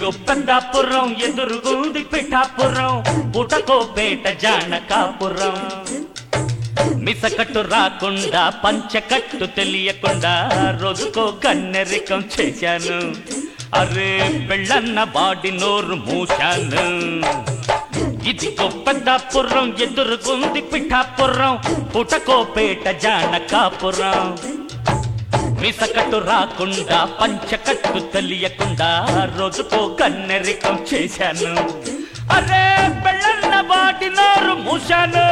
ఇదిగో పెద్దాపురం ఎదురుగుంది పిఠాపురం పుటకోపేట జానకాపురం మిసకట్టు రాకుండా పంచకట్టు తెలియకుండా రోజుకో కన్నెరికం చేశాను అరే పెళ్ళన్న బాడి నోరు మూశాను ఇదిగో పెద్దాపురం ఎదురుగుంది పిఠాపురం పుటకోపేట జానకాపురం మిసకట్టు రాకుండా పంచకట్టు తెలియకుండా రోజుకో కన్నెరికం చేశాను అరే పెళ్ళన్న బాటి నోరు మూశాను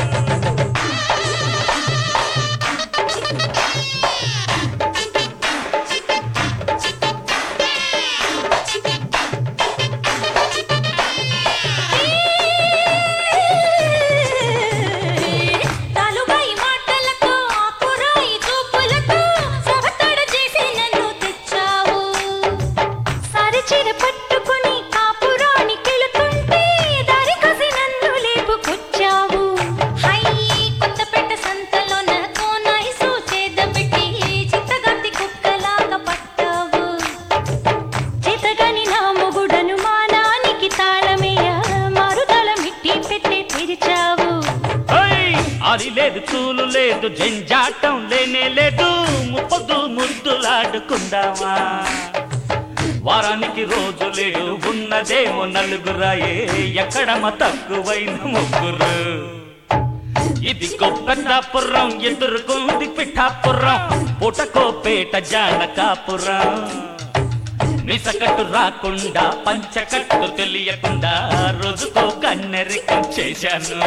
నాలుగై మాటలతో ఆకురాయి చూపులతో సవతడ చేసి నన్ను తెచ్చావు సరిచిర పట్టుకుని కాపురానికెళుతుంటే దారి కసి నన్ను లేపుకొచ్చావు హై కొత్తపేట సంతలోన కోనాయిసు చేదబెట్టి చిత్తగత్తి కుక్కలాగా పట్టావు చేతగాని నా మొగుడను మానానికి తాళమేయ మారుదల మిట్టి పెట్టి తెరిచావు ఓయ్! అది లేదు చూలు లేదు జంజాటం లేనే లేదు ముప్పదు ముద్దులాడుకుందామా వారానికి రోజు లేవు ఉన్నదేమో నలుగురాయే ఎక్కడమ తక్కువైన ముగ్గురు ఇది గొప్పతాపురం ఎదురుకుంది పిఠాపురం పుటకోపేట జానకాపురం నిసకట్టు రాకుండా పంచకట్టు తెలియకుండా రోజుకో కన్నెరికం చేశాను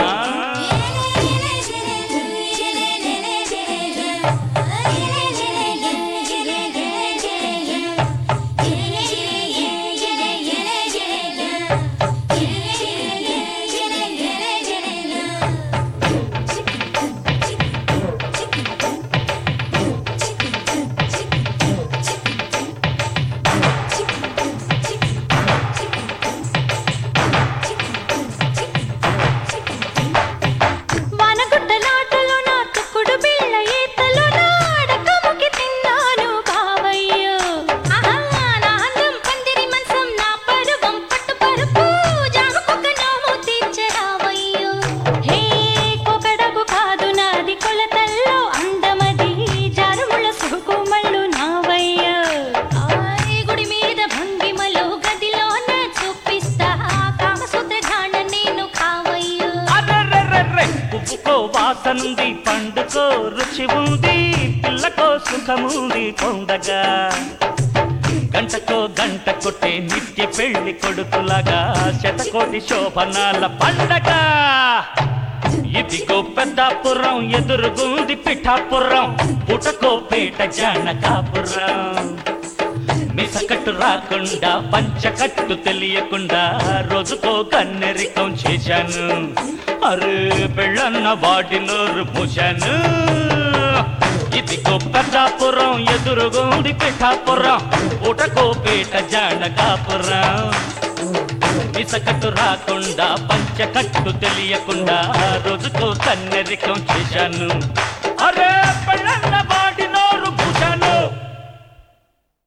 వానగుట్టలాటలో నా తుక్కుడు బిళ్ళ ఈతలో నా అడకముకి తిన్నాను బావయ్యో ఆహా, నా అందం పందిరి మంచం నా పరువం పట్టు పరుపు జామకుక్క నోము తీర్చరావయ్యో హే కొకడగు కాదు నాది కొలతల్లో అందమది జారుముళ్ళ సుకుమళ్ళు నావయ్యో ఆయ్ గుడి మీద భంగిమలో గదిలోన చూపిస్తా కామసూత్ర ఘాణ నేను కావయ్యో అర్రర్రర్రర్రె! పువ్వుకో వాసనుంది పండుకో రుచి ఉంది పిల్లకో సుఖముంది పొందగా గంటకో గంట కొట్టే నిత్య పెళ్లి కొడుకులాగా శతకోటి శోభనాల పండగ ఇదిగో పెద్దాపురం ఎదురుగుంది పిఠాపురం పుటకో పేట జానకాపురం మిసకట్టు రాకుండా పంచకట్టు తెలియకుండా రోజుకో కన్నెరికం చేశాను అరే పెళ్ళన్న వాటి నోరు మూశాను ఇది గొప్పదాపురం ఎదురుగుంది పిఠాపురం ఉటకో పేట జానకాపురం మిసకట్టు రాకుండా పంచకట్టు తెలియకుండా రోజుకో కన్నెరికం చేశాను అరే